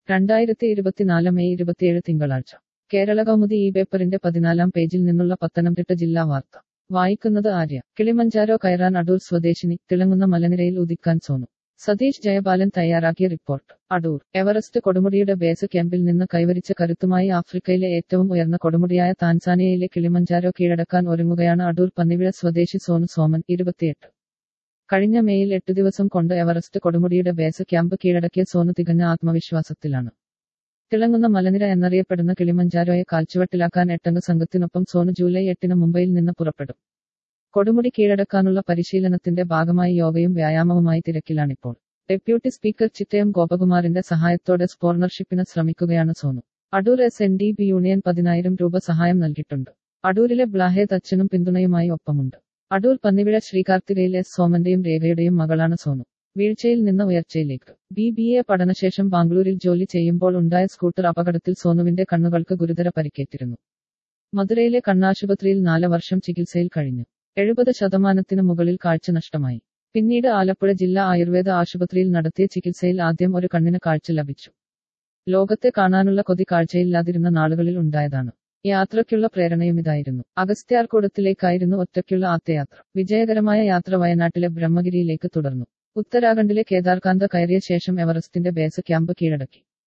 രണ്ടായിരത്തി ഇരുപത്തിനാല് മെയ് ഇരുപത്തിയേഴ് തിങ്കളാഴ്ച കേരള കൗമുദി ഈ പേപ്പറിന്റെ പതിനാലാം പേജിൽ നിന്നുള്ള പത്തനംതിട്ട ജില്ലാ വാർത്ത വായിക്കുന്നത് ആര്യ കിളിമഞ്ചാരോ കയറാൻ അടൂർ സ്വദേശിനി തിളങ്ങുന്ന മലനിരയിൽ ഉദിക്കാൻ സോനു സതീഷ് ജയപാലൻ തയ്യാറാക്കിയ റിപ്പോർട്ട് അടൂർ എവറസ്റ്റ് കൊടുമുടിയുടെ ബേസ് ക്യാമ്പിൽ നിന്ന് കൈവരിച്ച കരുത്തുമായി ആഫ്രിക്കയിലെ ഏറ്റവും ഉയർന്ന കൊടുമുടിയായ താൻസാനിയയിലെ കിളിമഞ്ചാരോ കീഴടക്കാൻ ഒരുങ്ങുകയാണ് അടൂർ പന്നിവിഴ സ്വദേശി സോനു സോമൻ ഇരുപത്തിയെട്ട് കഴിഞ്ഞ മെയിൽ എട്ടു ദിവസം കൊണ്ട് എവറസ്റ്റ് കൊടുമുടിയുടെ ബേസ് ക്യാമ്പ് കീഴടക്കിയ സോനു തികഞ്ഞ ആത്മവിശ്വാസത്തിലാണ് തിളങ്ങുന്ന മലനിര എന്നറിയപ്പെടുന്ന കിളിമഞ്ചാരോയെ കാൽച്ചുവട്ടിലാക്കാൻ എട്ടംഗ സംഘത്തിനൊപ്പം സോനു ജൂലൈ എട്ടിന് മുംബൈയിൽ നിന്ന് പുറപ്പെടും കൊടുമുടി കീഴടക്കാനുള്ള പരിശീലനത്തിന്റെ ഭാഗമായി യോഗയും വ്യായാമവുമായി തിരക്കിലാണിപ്പോൾ ഡെപ്യൂട്ടി സ്പീക്കർ ചിറ്റയം ഗോപകുമാറിന്റെ സഹായത്തോടെ സ്പോർണർഷിപ്പിന് ശ്രമിക്കുകയാണ് Sonu Adoor S N D B union പതിനായിരം രൂപ സഹായം നൽകിയിട്ടുണ്ട് അടൂരിലെ ബ്ലാഹേദ് അച്ഛനും പിന്തുണയുമായി ഒപ്പമുണ്ട് അടൂർ പന്നിവിഴ ശ്രീകാർത്തികയിൽ എസ് സോമന്റെയും രേഖയുടെയും മകളാണ് സോനു വീഴ്ചയിൽ നിന്ന് ഉയർച്ചയിലേക്ക് ബി ബി എ പഠനശേഷം ബാംഗ്ലൂരിൽ ജോലി ചെയ്യുമ്പോൾ ഉണ്ടായ സ്കൂട്ടർ അപകടത്തിൽ സോനുവിന്റെ കണ്ണുകൾക്ക് ഗുരുതര പരിക്കേറ്റിരുന്നു മധുരയിലെ കണ്ണാശുപത്രിയിൽ നാല് വർഷം ചികിത്സയിൽ കഴിഞ്ഞു എഴുപത് ശതമാനത്തിന് മുകളിൽ കാഴ്ച നഷ്ടമായി പിന്നീട് ആലപ്പുഴ ജില്ലാ ആയുർവേദ ആശുപത്രിയിൽ നടത്തിയ ചികിത്സയിൽ ആദ്യം ഒരു കണ്ണിന് കാഴ്ച ലഭിച്ചു ലോകത്തെ കാണാനുള്ള കൊതി കാഴ്ചയില്ലാതിരുന്ന നാളുകളിൽ ഉണ്ടായതാണ് യാത്രയ്ക്കുള്ള പ്രേരണയും ഇതായിരുന്നു അഗസ്ത്യാർകൂടത്തിലേക്കായിരുന്നു ഒറ്റയ്ക്കുള്ള ആദ്യയാത്ര വിജയകരമായ യാത്ര വയനാട്ടിലെ ബ്രഹ്മഗിരിയിലേക്ക് തുടർന്നു ഉത്തരാഖണ്ഡിലെ കേദാർകാന്ത കയറിയ ശേഷം എവറസ്റ്റിന്റെ ബേസ് ക്യാമ്പ് കീഴടക്കി